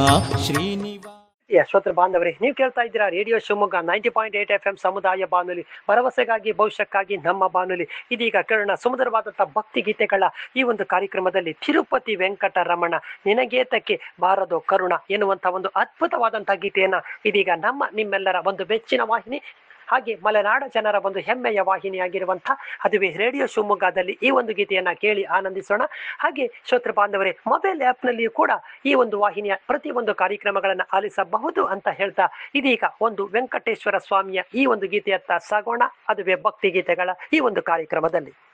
ಶ್ರೀನಿವಾಸ ಶ್ರೋತೃ ಬಾಂಧವರೇ ನೀವು ಕೇಳ್ತಾ ಇದ್ದೀರಾ radio Shivamogga ninety point eight F M ಸಮುದಾಯ ಬಾನುಲಿ ಭರವಸೆಗಾಗಿ ಭವಿಷ್ಯಕ್ಕಾಗಿ ನಮ್ಮ ಬಾನುಲಿ ಇದೀಗ ಕೇಳೋಣ ಸುಮಧುರವಾದಂತಹ ಭಕ್ತಿ ಗೀತೆಗಳ ಈ ಒಂದು ಕಾರ್ಯಕ್ರಮದಲ್ಲಿ ತಿರುಪತಿ ವೆಂಕಟರಮಣ ನಿನಗೇತಕ್ಕೆ ಬಾರದು ಕರುಣ ಎನ್ನುವಂತಹ ಒಂದು ಅದ್ಭುತವಾದಂತಹ ಗೀತೆಯನ್ನ ಇದೀಗ ನಮ್ಮ ನಿಮ್ಮೆಲ್ಲರ ಒಂದು ಬೆಚ್ಚಿನ ವಾಹಿನಿ ಹಾಗೆ ಮಲೆನಾಡ ಜನರ ಒಂದು ಹೆಮ್ಮೆಯ ವಾಹಿನಿಯಾಗಿರುವಂತಹ ಅದುವೇ ರೇಡಿಯೋ ಶಿವಮೊಗ್ಗದಲ್ಲಿ ಈ ಒಂದು ಗೀತೆಯನ್ನ ಕೇಳಿ ಆನಂದಿಸೋಣ ಹಾಗೆ ಶ್ರೋತೃ ಬಾಂಧವರೇ ಮೊಬೈಲ್ ಆ್ಯಪ್ನಲ್ಲಿಯೂ ಕೂಡ ಈ ಒಂದು ವಾಹಿನಿಯ ಪ್ರತಿ ಒಂದು ಕಾರ್ಯಕ್ರಮಗಳನ್ನು ಆಲಿಸಬಹುದು ಅಂತ ಹೇಳ್ತಾ ಇದೀಗ ಒಂದು ವೆಂಕಟೇಶ್ವರ ಸ್ವಾಮಿಯ ಈ ಒಂದು ಗೀತೆಯತ್ತ ಸಾಗೋಣ ಅದುವೇ ಭಕ್ತಿ ಗೀತೆಗಳ ಈ ಒಂದು ಕಾರ್ಯಕ್ರಮದಲ್ಲಿ